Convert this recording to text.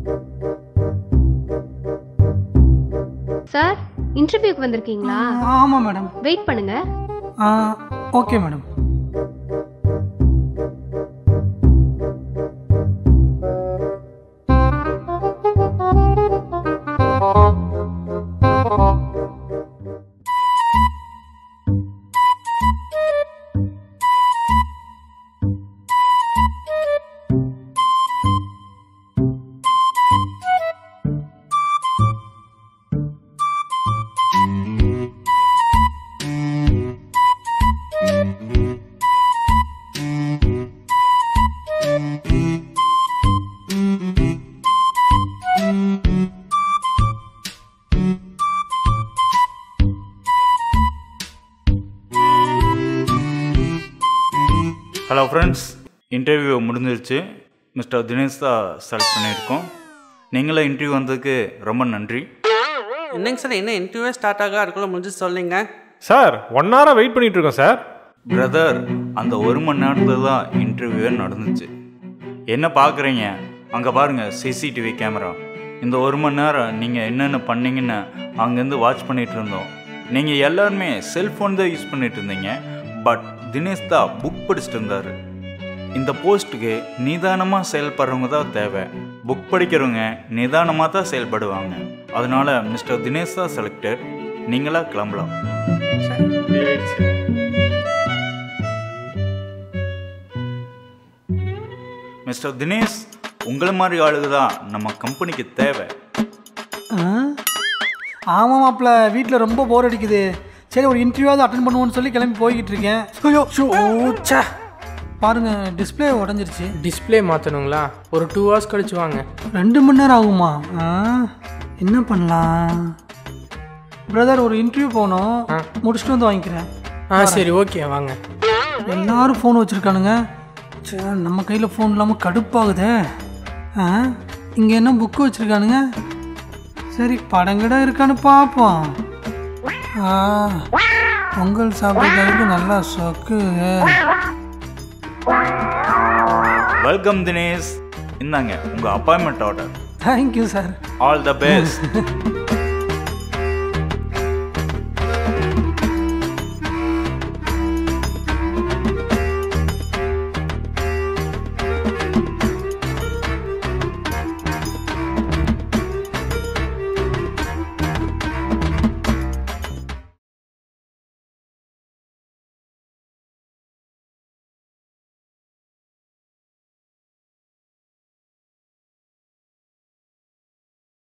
sir இன்டர்வியூக்கு வந்திருக்கீங்களா ஆமாம் மேடம் வெயிட் பண்ணுங்க okay madam hello friends interview முடிஞ்சிருச்சு மிஸ்டர் தினேஷ் தான் செலக்ட் பண்ணியிருக்கோம் நீங்களும் இன்டர்வியூ வந்ததுக்கு ரொம்ப நன்றி என்னங்க சார் என்ன இன்டர்வியூ ஸ்டார்ட் ஆக அதுக்குள்ள முடிஞ்சு சொல்லுங்க சார் ஒன் ஹவராக வெயிட் பண்ணிட்டு இருக்கோம் சார் பிரதர் அந்த ஒரு மணி நேரத்தில் தான் இன்டர்வியூவே நடந்துச்சு என்ன பார்க்குறீங்க அங்கே பாருங்கள் சிசிடிவி கேமரா இந்த ஒரு மணி நேரம் நீங்கள் என்னென்ன பண்ணீங்கன்னு அங்கேருந்து வாட்ச் பண்ணிட்டு இருந்தோம் நீங்கள் எல்லாருமே செல்ஃபோன் தான் யூஸ் பண்ணிட்டு இருந்தீங்க பட் தினேஷ் தான் புக் படிச்சுட்டு இருந்தார் இந்த போஸ்ட்டுக்கு நிதானமாக செயல்படுறவங்க தான் தேவை புக் படிக்கிறவங்க நிதானமாக தான் செயல்படுவாங்க அதனால மிஸ்டர் தினேஷ் தான் செலக்டட் நீங்களா கிளம்பலாம் மிஸ்டர் தினேஷ் உங்களை மாதிரி ஆளுங்க தான் நம்ம கம்பெனிக்கு தேவை ஆமாம் மாப்பிள்ள வீட்டில் ரொம்ப போர் அடிக்குது சரி ஒரு இன்டர்வியூவாவது அட்டன் பண்ணுவோன்னு சொல்லி கிளம்பி போய்கிட்டு இருக்கேன் ஐயோ ஷோ ச்சே பாருங்க டிஸ்பிளே உடஞ்சிருச்சு டிஸ்ப்ளே மாற்றணுங்களா ஒரு டூ ஹவர்ஸ் கழிச்சு வாங்க ரெண்டு மணி நேரம் ஆகுமா ஆ, என்ன பண்ணலாம் பிரதர் ஒரு இன்டர்வியூ போகணும் முடிச்சுட்டு வந்து வாங்கிக்கிறேன் ஆ சரி ஓகே வாங்க எல்லாரும் ஃபோன் வச்சுருக்கானுங்க சே நம்ம கையில் ஃபோன் இல்லாமல் கடுப்பாகுதே ஆ இங்கே என்ன புக்கு வச்சுருக்கானுங்க சரி படங்கடா இருக்கான்னு பார்ப்போம் ஆ பொங்கல் சாப்பிட்றதுக்கு நல்லா சொக்கு வெல்கம் தினேஷ் இந்தாங்க உங்கள் appointment order thank you sir all the best